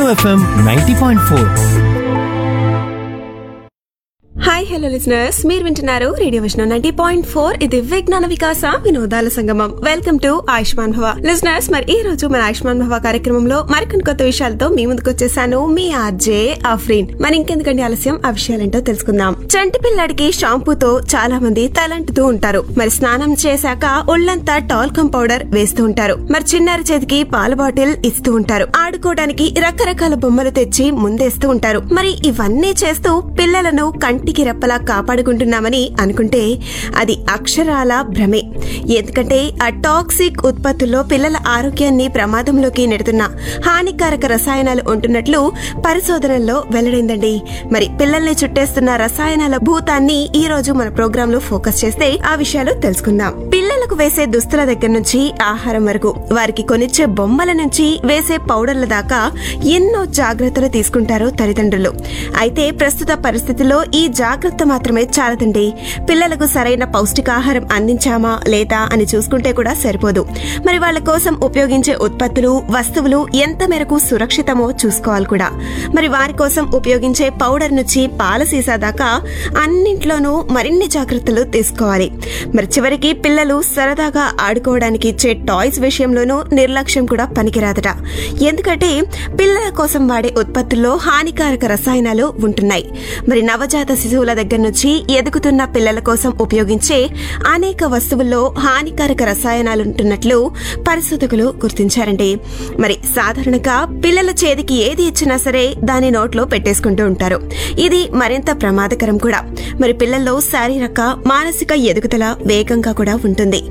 FM ninety point four hi hello listeners మీరు వింటున్నారు radio Vishnu ninety point four ఇది విజ్ఞాన వికాస వినోదాల సంగమం వెల్కమ్ టు ఆయుష్మాన్ భవ లిసనర్స్ మరి ఈ రోజు మన ఆయుష్మాన్ భవ కార్యక్రమంలో మరికొన్ని కొత్త విషయాలతో మీ ముందుకు వచ్చేసాను మీ ఆర్జే ఆఫ్రీన్ మరి ఇంకెందుకండి ఆలస్యం ఆ విషయాలేంటో తెలుసుకుందాం చంటి పిల్లాడికి షాంపూతో చాలా మంది తలంటుతూ ఉంటారు మరి స్నానం చేశాక ఒళ్ళంతా టాల్కమ్ పౌడర్ వేస్తూ ఉంటారు మరి చిన్నారి చేతికి పాల బాటిల్ ఇస్తూ ఉంటారు ఆడుకోవడానికి రకరకాల బొమ్మలు తెచ్చి ముందేస్తూ ఉంటారు మరి ఇవన్నీ చేస్తూ పిల్లలను కంటికి రెప్పలా కాపాడుకుంటున్నామని అనుకుంటే అది అక్షరాల భ్రమే ఎందుకంటే ఆ టాక్సిక్ ఉత్పత్తుల్లో పిల్లల ఆరోగ్యాన్ని ప్రమాదంలోకి నెడుతున్న హానికారక రసాయనాలు ఉంటున్నట్లు పరిశోధనల్లో వెల్లడైందండి మరి పిల్లల్ని చుట్టేస్తున్న రసాయనాల భూతాన్ని ఈ రోజు మన ప్రోగ్రామ్ లో ఫోకస్ చేస్తే ఆ విషయాలు తెలుసుకుందాం పిల్లలకు వేసే దుస్తుల దగ్గర నుంచి ఆహారం వరకు వారికి కొనిచ్చే బొమ్మల నుంచి వేసే పౌడర్ల దాకా ఎన్నో జాగ్రత్తలు తీసుకుంటారు తల్లిదండ్రులు అయితే ప్రస్తుత పరిస్థితుల్లో ఈ జాగ్రత్త మాత్రమే చాలదండి పిల్లలకు సరైన పౌష్టికాహారం అందించామా లేదా అని చూసుకుంటే కూడా సరిపోదు మరి వాళ్ళ కోసం ఉపయోగించే ఉత్పత్తులు వస్తువులు ఎంత మేరకు సురక్షితమో చూసుకోవాలి కూడా మరి వారి కోసం ఉపయోగించే పౌడర్ నుంచి పాల సీసా దాకా అన్నింట్లోనూ మరిన్ని జాగ్రత్తలు తీసుకోవాలి మరి చివరికి పిల్లలు సరదాగా ఆడుకోవడానికి ఇచ్చే టాయ్స్ విషయంలోనూ నిర్లక్ష్యం కూడా పనికిరాదట ఎందుకంటే పిల్లల కోసం వాడే ఉత్పత్తుల్లో హానికారక రసాయనాలు ఉంటున్నాయి మరి నవజాత శిశువుల దగ్గర నుంచి ఎదుగుతున్న పిల్లల కోసం ఉపయోగించే అనేక వస్తువుల్లో హానికారక రసాయనాలు ఉంటున్నట్లు పరిశోధకులు గుర్తించారండి మరి సాధారణంగా పిల్లల చేతికి ఏది ఇచ్చినా సరే దాని నోట్లో పెట్టేసుకుంటూ ఉంటారు ఇది మరింత ప్రమాదకరం కూడా మరి పిల్లల్లో శారీరక మానసిక ఎదుగుదల వేగంగా కూడా ఉంటుంది